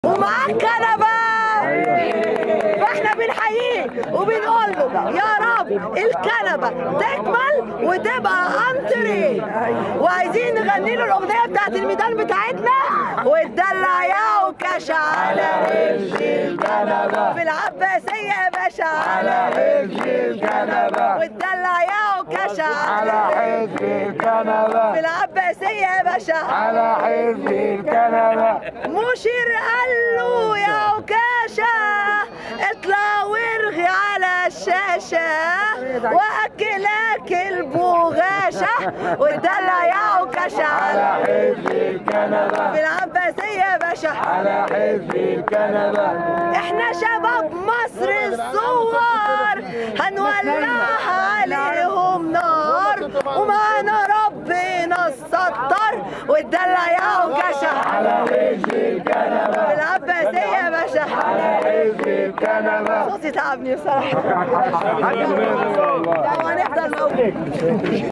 ومعاه كنبه فاحنا بنحييه وبنقول له يا رب الكنبه تكمل وتبقى انتري وعايزين نغني له الاغنيه بتاعت الميدان بتاعتنا واتدلع يا وكش على وش الكنبة في العباسيه يا باشا على وش الكنبة واتدلع يا وكش على على حزب الكنبة في العباسيه يا باشا على حزب الكنبة مشير قال له يا وكاشة اطلع وارغي على الشاشة واكلك البغاشة واتدلع يا وكاشة على حزب الكنبة في العباسية يا باشا على حزب الكنبة احنا شباب مصر الصور هنولعها عليهم نار ومعانا ربنا الستار واتدلع يا وكاشة على وش الكنبة في العباسية يا باشا على حزب الكنبة صوتي تعبني بصراحة والله لا هنفضل موجود